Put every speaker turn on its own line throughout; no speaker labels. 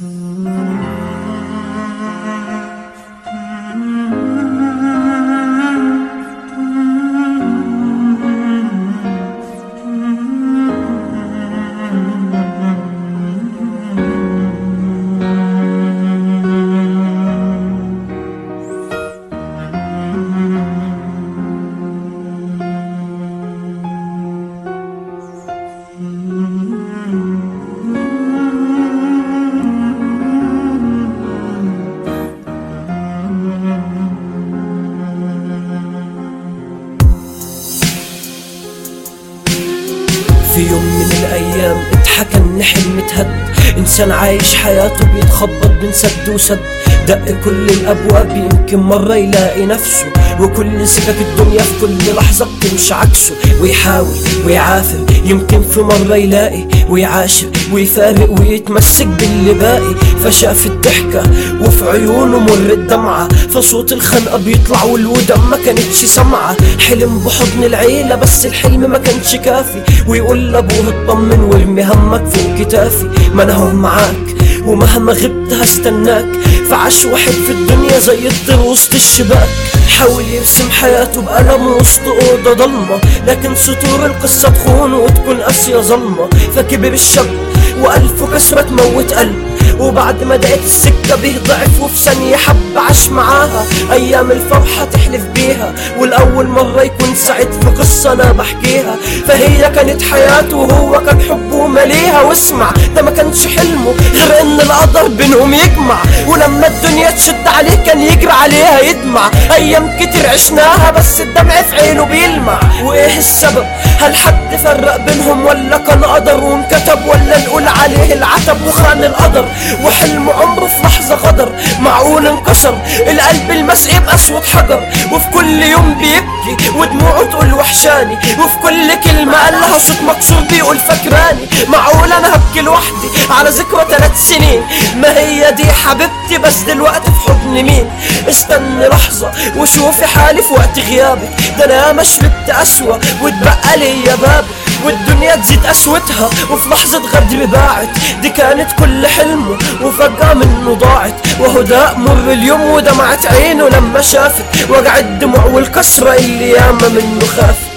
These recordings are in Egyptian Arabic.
في يوم من الايام اتحكى ان حلم اتهد انسان عايش حياته بيتخبط بين سد وسد دق كل الابواب يمكن مره يلاقي نفسه وكل سكك الدنيا في كل لحظه بتمشي عكسه ويحاول ويعافر يمكن في مره يلاقي ويعاشر ويفارق ويتمسك باللي باقي فشاف الضحكه وفي عيونه مر الدمعه فصوت الخنقه بيطلع والودم ما كانتش سامعه حلم بحضن العيله بس الحلم ما كانش كافي ويقول لابوه اطمن وارمي همك فوق كتافي ما انا هو معاك ومهما غبت هستناك فعاش واحد في الدنيا زي الطير وسط الشباك حاول يرسم حياته بقلم وسط أوضة ضلمة لكن سطور القصة تخون وتكون قاسية ظلمة فكبر الشاب وألف كسرة تموت قلب وبعد ما دقت السكة به ضعف وفي ثانية حب عاش معاها أيام الفرحة تحلف بيها والأول مرة يكون سعيد في قصة أنا بحكيها فهي كانت حياته وهو كان حبه مليها واسمع ده ما كانش حلمه غير إن القدر بينهم يجمع ولما الدنيا تشد عليه كان يجري عليها يدمع أيام كتير عشناها بس الدمع في عينه بيلمع وإيه السبب هل حد فرق بينهم ولا كان قدر وانكتب ولا نقول عليه العتب وخان القدر وحلم عمره في لحظة غدر معقول انكسر القلب المسقي بأسود حجر وفي كل يوم بيبكي ودموعه تقول وحشاني وفي كل كلمة قالها صوت مكسور بيقول فاكراني معقول انا هبكي لوحدي على ذكرى ثلاث سنين ما هي دي حبيبتي بس دلوقتي في حضن مين استني لحظة وشوفي حالي في وقت غيابك ده انا ما شربت قسوة واتبقى ليا بابك والدنيا تزيد قسوتها وفي لحظة غدر باعت دي كانت كل حلمه وفجأة منه ضاعت وهو ده مر اليوم ودمعت عينه لما شافت وجع الدموع والكسرة اللي ياما منه خافت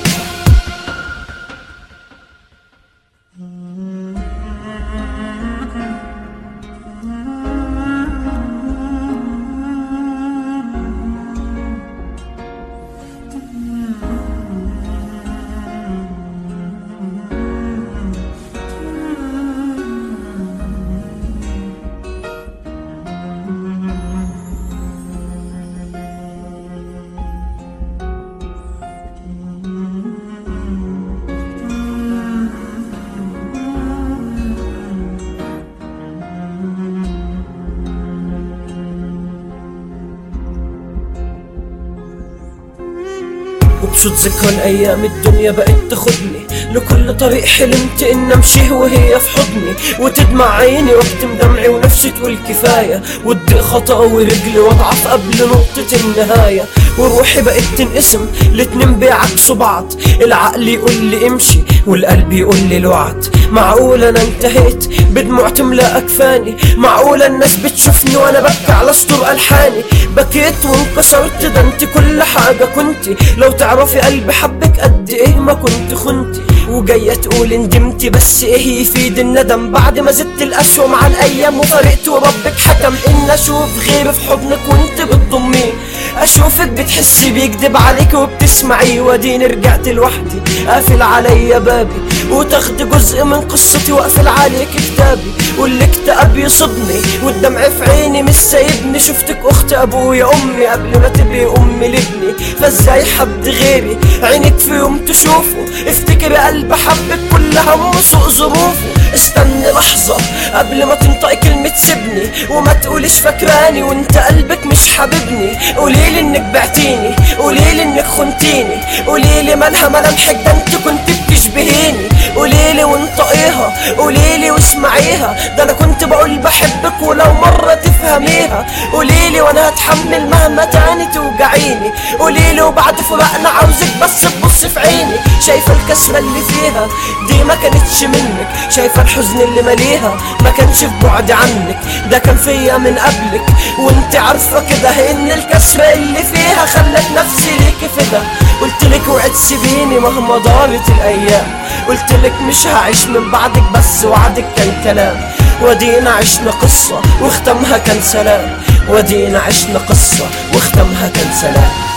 وبصوت ذكرى الايام الدنيا بقت تاخدني لكل طريق حلمت ان امشيه وهي في حضني وتدمع عيني واكتم دمعي ونفسي تقول كفايه وتضيق خطأ ورجلي واضعف قبل نقطة النهاية وروحي بقت تنقسم الاتنين بيعكسوا بعض العقل يقول لي امشي والقلب يقول لي لوعد معقول انا انتهيت بدموع تملى اكفاني معقول الناس بتشوفني وانا ببكي على سطور الحاني بكيت وانكسرت ده انت كل حاجة كنتي لو تعرفي قلبي حبك قد ايه ما كنت خنتي وجاية تقول ندمتي بس ايه يفيد الندم بعد ما زدت القسوة مع الايام وفرقت وربك حكم ان اشوف غيري في حضنك وانت بتضميه اشوفك بتحسي بيكدب عليك وبتسمعي واديني رجعت لوحدي قافل عليا بابي وتاخدي جزء من قصتي واقفل عليك كتابي والاكتئاب يصدني والدمع في عيني مش سايبني شفتك اخت ابويا امي قبل ما تبقي امي لابني فازاي حد غيري عينك في يوم تشوفه افتكري قلب حبك كل همه سوء ظروفه استني لحظة قبل ما تنطقي كلمة سيبني وما تقوليش فاكراني وانت قلبك مش حاببني قوليلي انك بعتيني قوليلي انك خنتيني قوليلي مالها ملامحك ده انت كنت بتشبهيني قوليلي وانطقيها قوليلي واسمعيها ده انا كنت بقول بحبك ولو مرة تفهميها قوليلي وانا هتحمل مهما تاني توجعيني قوليلي وبعد فراقنا عاوزك بس تبص في عيني شايفة الكسرة اللي فيها دي ما كانتش منك شايفة الحزن اللي مليها ما كانش في بعد عنك ده كان فيا من قبلك وانت عارفة كده ان الكسرة اللي فيها خلت نفسي ليكي فدا قلتلك وعد سيبيني مهما دارت الايام قلتلك مش هعيش من بعدك بس وعدك كان كلام ودينا عشنا قصة واختمها كان سلام ودينا عشنا قصة واختمها كان سلام